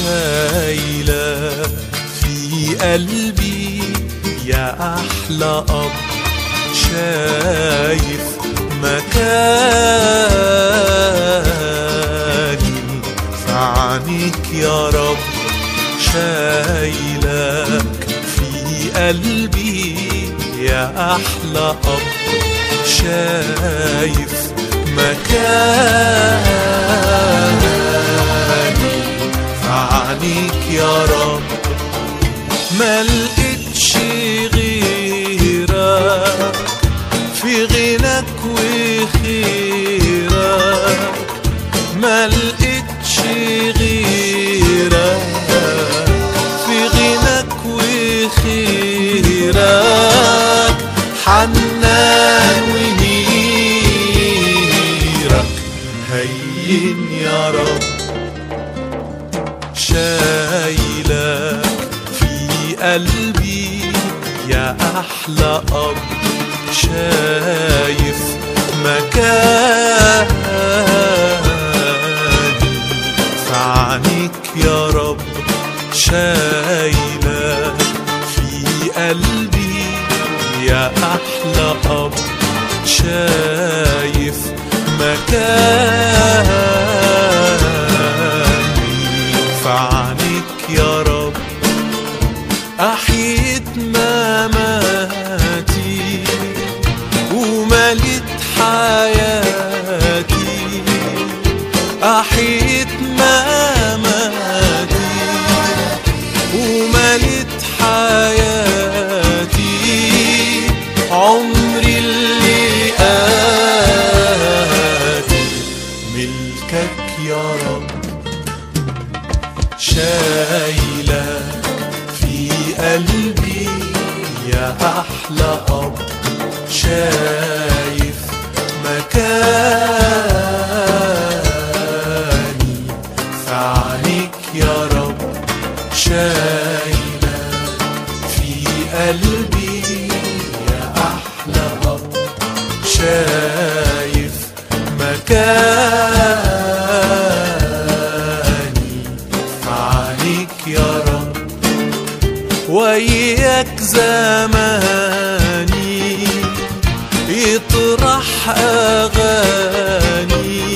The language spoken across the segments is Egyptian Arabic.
شايلة في قلبي يا أحلى أب شايف مكاني في عنيك يا رب شايلك في قلبي يا أحلى أب شايف مكاني في عنيك يا رب ما لقيتش غيرك في غناك وخيرك ما لقيتش غيرك في غناك وخيرك حنان ونيرك هين يا رب شايلك في قلبي يا أحلى أب شايف مكاني في عنيك يا رب شايلك في قلبي يا أحلى أب شايف مكاني في عنيك يا رب أحيت مماتي ومليت حياتي أحيت مماتي ومليت حياتي عمري اللي آتي ملكك يا رب شايلك في قلبي يا أحلى أب شايف مكاني في عينيك يا رب شايلك في قلبي يا أحلى أب شايف مكاني في عينيك يا رب وياك زماني يطرح أغاني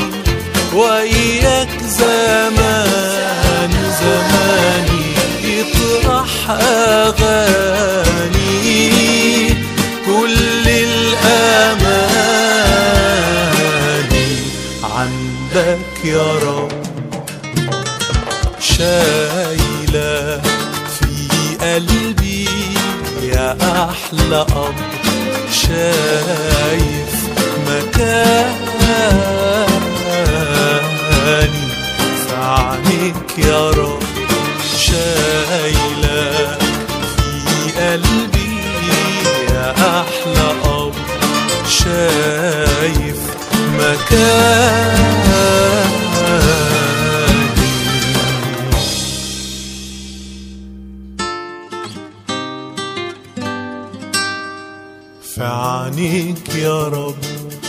وياك زماني زماني يطرح أغاني كل الأماني عندك يا رب شايلة في قلبي يا أحلى أب شايف مكاني في عينيك يا رب شايلة في قلبي يا أحلى أب شايف مكاني في عينيك يا رب